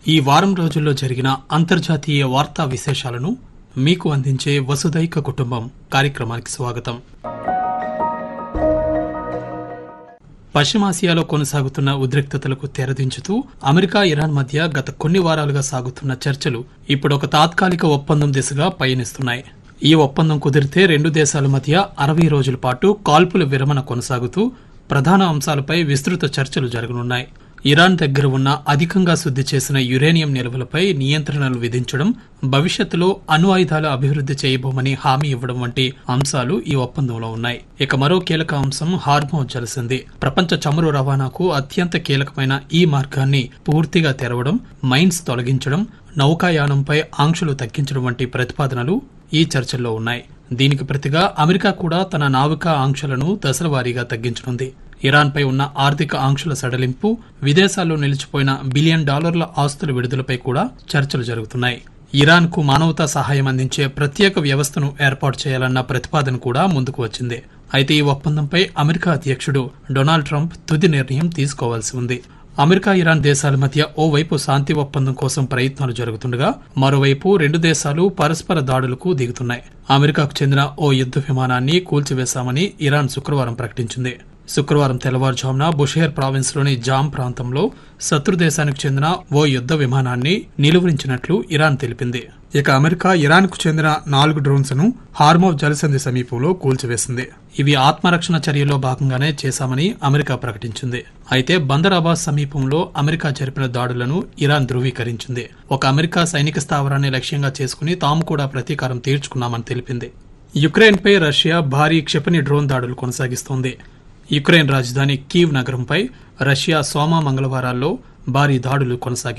ఈ వారం రోజుల్లో జరిగిన అంతర్జాతీయ వార్తా విశేషాలను మీకు అందించే వసుదైక కుటుంబం కార్యక్రమానికి స్వాగతం పశ్చిమాసియాలో కొనసాగుతున్న ఉద్రిక్తతలకు తెరదించుతూ అమెరికా ఇరాన్ మధ్య గత కొన్ని వారాలుగా సాగుతున్న చర్చలు ఇప్పుడు ఒక తాత్కాలిక ఒప్పందం దిశగా పయనిస్తున్నాయి ఈ ఒప్పందం కుదిరితే రెండు దేశాల మధ్య అరవై రోజుల పాటు కాల్పుల విరమణ కొనసాగుతూ ప్రధాన అంశాలపై విస్తృత చర్చలు జరగనున్నాయి ఇరాన్ దగ్గర ఉన్న అధికంగా శుద్ధి చేసిన యురేనియం నిల్వలపై నియంత్రణలు విధించడం భవిష్యత్తులో అణు ఆయుధాలు అభివృద్ధి చేయబోమని హామీ ఇవ్వడం వంటి అంశాలు ఈ ఒప్పందంలో ఉన్నాయి ఇక మరో కీలక అంశం హార్మోన్ జలసింది ప్రపంచ చమురు రవాణాకు అత్యంత కీలకమైన ఈ మార్గాన్ని పూర్తిగా తెరవడం మైన్స్ తొలగించడం నౌకాయానంపై ఆంక్షలు తగ్గించడం వంటి ప్రతిపాదనలు ఈ చర్చల్లో ఉన్నాయి దీనికి ప్రతిగా అమెరికా కూడా తన నావికా ఆంక్షలను దశలవారీగా తగ్గించనుంది ఇరాన్పై ఉన్న ఆర్థిక ఆంక్షల సడలింపు విదేశాల్లో నిలిచిపోయిన బిలియన్ డాలర్ల ఆస్తుల విడుదలపై కూడా చర్చలు జరుగుతున్నాయి ఇరాన్ కు మానవతా సహాయం అందించే ప్రత్యేక వ్యవస్థను ఏర్పాటు చేయాలన్న ప్రతిపాదన కూడా ముందుకు వచ్చింది అయితే ఈ ఒప్పందంపై అమెరికా అధ్యక్షుడు డొనాల్డ్ ట్రంప్ తుది నిర్ణయం తీసుకోవాల్సి ఉంది అమెరికా ఇరాన్ దేశాల మధ్య ఓవైపు శాంతి ఒప్పందం కోసం ప్రయత్నాలు జరుగుతుండగా మరోవైపు రెండు దేశాలు పరస్పర దాడులకు దిగుతున్నాయి అమెరికాకు చెందిన ఓ యుద్ధ విమానాన్ని కూల్చివేశామని ఇరాన్ శుక్రవారం ప్రకటించింది శుక్రవారం తెల్లవారుజామున బుషేర్ ప్రావిన్స్ లోని జామ్ ప్రాంతంలో శత్రు దేశానికి చెందిన ఓ యుద్ధ విమానాన్ని నిలువరించినట్లు ఇరాన్ తెలిపింది ఇక అమెరికా ఇరాన్ కు చెందిన నాలుగు డ్రోన్స్ ను హార్మో జలసంధి సమీపంలో కూల్చివేసింది ఇవి ఆత్మరక్షణ చర్యలో భాగంగానే చేశామని అమెరికా ప్రకటించింది అయితే బందర్ అబాస్ సమీపంలో అమెరికా జరిపిన దాడులను ఇరాన్ ధృవీకరించింది ఒక అమెరికా సైనిక స్థావరాన్ని లక్ష్యంగా చేసుకుని తాము కూడా ప్రతీకారం తీర్చుకున్నామని తెలిపింది యుక్రెయిన్పై రష్యా భారీ క్షిపణి డ్రోన్ దాడులు కొనసాగిస్తోంది యుక్రెయిన్ రాజధాని కీవ్ నగరంపై రష్యా సోమ మంగళవారాల్లో భారీ దాడులు కొనసాగింది